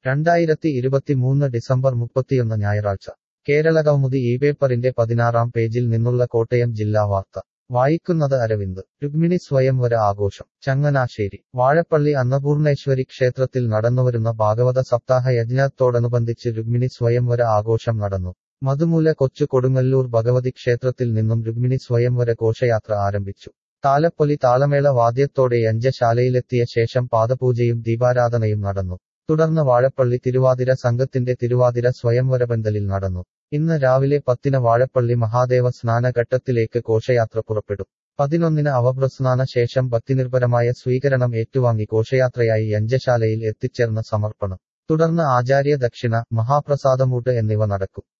രണ്ടായിരത്തി ഇരുപത്തിമൂന്ന് ഡിസംബർ മുപ്പത്തിയൊന്ന് ഞായറാഴ്ച കേരളകൗമുദി ഈ പേപ്പറിന്റെ പതിനാറാം പേജിൽ നിന്നുള്ള കോട്ടയം ജില്ലാ വാർത്ത വായിക്കുന്നത് അരവിന്ദ് രുക്മിണി സ്വയംവര ആഘോഷം ചങ്ങനാശ്ശേരി വാഴപ്പള്ളി അന്നപൂർണേശ്വരി ക്ഷേത്രത്തിൽ നടന്നുവരുന്ന ഭാഗവത സപ്താഹ യജ്ഞത്തോടനുബന്ധിച്ച് രുക്മിണി സ്വയംവര ആഘോഷം നടന്നു മധുമൂല കൊച്ചു കൊടുങ്ങല്ലൂർ ഭഗവതി ക്ഷേത്രത്തിൽ നിന്നും രുക്മിണി സ്വയംവര ഘോഷയാത്ര ആരംഭിച്ചു താലപ്പൊലി താളമേള വാദ്യത്തോടെ യഞ്ചശാലയിലെത്തിയ ശേഷം പാദപൂജയും ദീപാരാധനയും നടന്നു തുടർന്ന് വാഴപ്പള്ളി തിരുവാതിര സംഘത്തിന്റെ തിരുവാതിര സ്വയംവരപന്തലിൽ നടന്നു ഇന്ന് രാവിലെ പത്തിന് വാഴപ്പള്ളി മഹാദേവ സ്നാനഘട്ടത്തിലേക്ക് ഘോഷയാത്ര പുറപ്പെടും പതിനൊന്നിന് അവപ്രസ്നാന ശേഷം ഭക്തിനിർഭരമായ സ്വീകരണം ഏറ്റുവാങ്ങി ഘോഷയാത്രയായി യഞ്ചശാലയിൽ എത്തിച്ചേർന്ന സമർപ്പണം തുടർന്ന് ആചാര്യ ദക്ഷിണ മഹാപ്രസാദമൂട്ട് എന്നിവ നടക്കും